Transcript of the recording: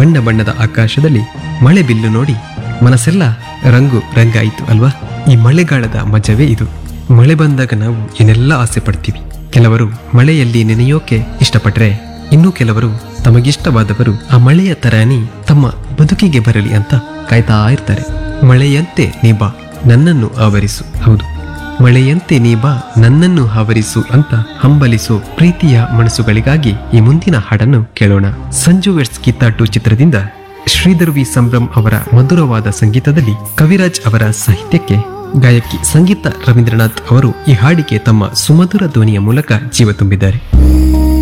ಬಣ್ಣ ಬಣ್ಣದ ಆಕಾಶದಲ್ಲಿ ಮಳೆ ಬಿಲ್ಲು ನೋಡಿ ಮನಸ್ಸೆಲ್ಲ ರಂಗು ರಂಗಾಯಿತು ಅಲ್ವಾ ಈ ಮಳೆಗಾಲದ ಮಜವೇ ಇದು ಮಳೆ ಬಂದಾಗ ನಾವು ಏನೆಲ್ಲ ಆಸೆ ಪಡ್ತೀವಿ ಕೆಲವರು ಮಳೆಯಲ್ಲಿ ನೆನೆಯೋಕೆ ಇಷ್ಟಪಟ್ರೆ ಇನ್ನು ಕೆಲವರು ತಮಗಿಷ್ಟವಾದವರು ಆ ಮಳೆಯ ತರಾನಿ ತಮ್ಮ ಬದುಕಿಗೆ ಬರಲಿ ಅಂತ ಕಾಯ್ತಾ ಇರ್ತಾರೆ ಮಳೆಯಂತೆ ನೀ ಬಾ ನನ್ನನ್ನು ಆವರಿಸು ಹೌದು ಮಳೆಯಂತೆ ನೀ ಬಾ ನನ್ನನ್ನು ಆವರಿಸು ಅಂತ ಹಂಬಲಿಸೋ ಪ್ರೀತಿಯ ಮನಸ್ಸುಗಳಿಗಾಗಿ ಈ ಮುಂದಿನ ಹಾಡನ್ನು ಕೇಳೋಣ ಸಂಜು ವೆಟ್ಸ್ ಕಿತ್ತಾಟು ಚಿತ್ರದಿಂದ ಶ್ರೀಧರ್ ವಿ ಸಂಭ್ರಮ್ ಅವರ ಮಧುರವಾದ ಸಂಗೀತದಲ್ಲಿ ಕವಿರಾಜ್ ಅವರ ಸಾಹಿತ್ಯಕ್ಕೆ ಗಾಯಕಿ ಸಂಗೀತ ರವೀಂದ್ರನಾಥ್ ಅವರು ಈ ಹಾಡಿಗೆ ತಮ್ಮ ಸುಮಧುರ ಧ್ವನಿಯ ಮೂಲಕ ಜೀವ ತುಂಬಿದ್ದಾರೆ